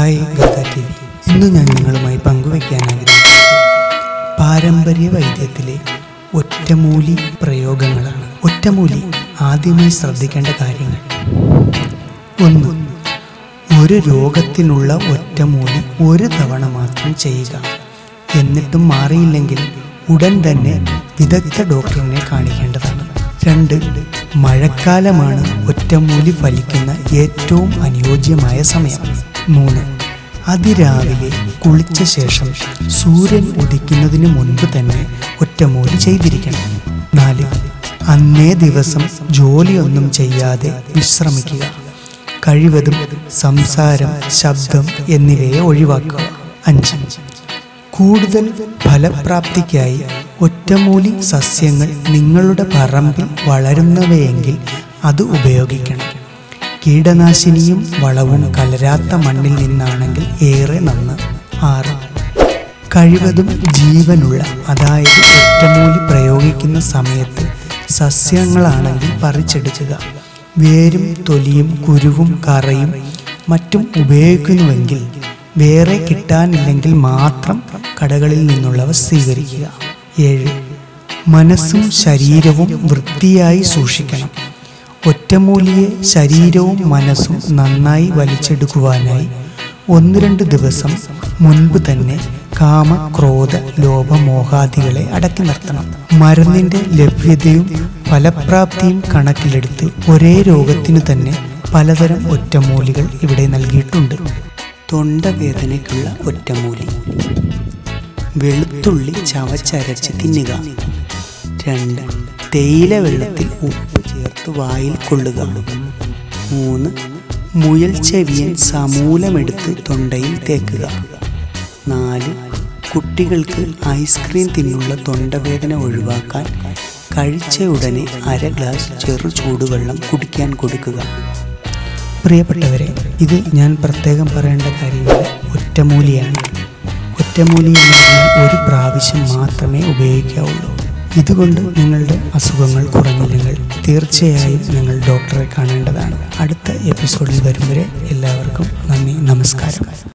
hi ഗാഥ T V ഇന്ന് ഞാൻ നിങ്ങളുമായി പങ്കുവയ്ക്കാൻ ആഗ്രഹിക്കുന്നത് പാരമ്പര്യ വൈദ്യത്തിലെ ഒറ്റമൂലി പ്രയോഗങ്ങളാണ് ഒറ്റമൂലി ആദ്യമായി ശ്രദ്ധിക്കേണ്ട കാര്യങ്ങൾ ഒന്ന് ഒരു രോഗത്തിനുള്ള ഒറ്റമൂലി ഒരു തവണ മാത്രം ചെയ്യുക എന്നിട്ടും മാറിയില്ലെങ്കിൽ ഉടൻ തന്നെ വിദഗ്ധ ഡോക്ടറിനെ കാണിക്കേണ്ടതാണ് രണ്ട് മഴക്കാലമാണ് ഒറ്റമൂലി ഫലിക്കുന്ന ഏറ്റവും അനുയോജ്യമായ സമയം മൂന്ന് അതിരാവിലെ കുളിച്ച ശേഷം സൂര്യൻ ഉദിക്കുന്നതിന് മുൻപ് തന്നെ ഒറ്റമൂലി ചെയ്തിരിക്കണം നാല് അന്നേ ദിവസം ജോലിയൊന്നും ചെയ്യാതെ വിശ്രമിക്കുക കഴിവതും സംസാരം ശബ്ദം എന്നിവയെ ഒഴിവാക്കുക അഞ്ച് കൂടുതൽ ഫലപ്രാപ്തിക്കായി ഒറ്റമൂലി സസ്യങ്ങൾ നിങ്ങളുടെ പറമ്പിൽ വളരുന്നവയെങ്കിൽ അത് ഉപയോഗിക്കണം കീടനാശിനിയും വളവും കലരാത്ത മണ്ണിൽ നിന്നാണെങ്കിൽ ഏറെ നന്ന് ആറ് കഴിവതും ജീവനുള്ള അതായത് ഒറ്റമൂലി പ്രയോഗിക്കുന്ന സമയത്ത് സസ്യങ്ങളാണെങ്കിൽ പറിച്ചെടുക്കുക വേരും തൊലിയും കുരുവും കറയും മറ്റും ഉപയോഗിക്കുന്നുവെങ്കിൽ വേറെ കിട്ടാനില്ലെങ്കിൽ മാത്രം കടകളിൽ നിന്നുള്ളവ സ്വീകരിക്കുക ഏഴ് മനസ്സും ശരീരവും വൃത്തിയായി സൂക്ഷിക്കണം ഒറ്റമൂലിയെ ശരീരവും മനസ്സും നന്നായി വലിച്ചെടുക്കുവാനായി ഒന്ന് രണ്ട് ദിവസം മുൻപ് തന്നെ കാമ ക്രോധ ലോഭ മോഹാദികളെ അടക്കി നിർത്തണം മരുന്നിന്റെ ലഭ്യതയും ഫലപ്രാപ്തിയും കണക്കിലെടുത്ത് ഒരേ രോഗത്തിനു തന്നെ പലതരം ഒറ്റമൂലികൾ ഇവിടെ നൽകിയിട്ടുണ്ട് തൊണ്ടവേദനയ്ക്കുള്ള ഒറ്റമൂലി വെളുത്തുള്ളി ചവച്ചരച്ച് തിന്നുക രണ്ട് തേയില വെള്ളത്തിൽ ഉപ്പ് ചേർത്ത് വായിൽ കൊള്ളുക മൂന്ന് മുയൽ ചെവിയൻ സമൂലമെടുത്ത് തൊണ്ടയിൽ തേക്കുക നാല് കുട്ടികൾക്ക് ഐസ്ക്രീം തിന്നുള്ള തൊണ്ടവേദന ഒഴിവാക്കാൻ കഴിച്ച ഉടനെ അര ഗ്ലാസ് ചെറു ചൂടുവെള്ളം കുടിക്കാൻ കൊടുക്കുക പ്രിയപ്പെട്ടവരെ ഇത് ഞാൻ പ്രത്യേകം പറയേണ്ട കാര്യങ്ങൾ ഒറ്റമൂലിയാണ് ഒറ്റമൂലി എന്ന് പറഞ്ഞാൽ ഒരു പ്രാവശ്യം മാത്രമേ ഉപയോഗിക്കാവുള്ളൂ ഇതുകൊണ്ട് നിങ്ങളുടെ അസുഖങ്ങൾ കുറഞ്ഞില്ലെങ്കിൽ തീർച്ചയായും നിങ്ങൾ ഡോക്ടറെ കാണേണ്ടതാണ് അടുത്ത എപ്പിസോഡിൽ വരും വരെ എല്ലാവർക്കും നന്ദി നമസ്കാരം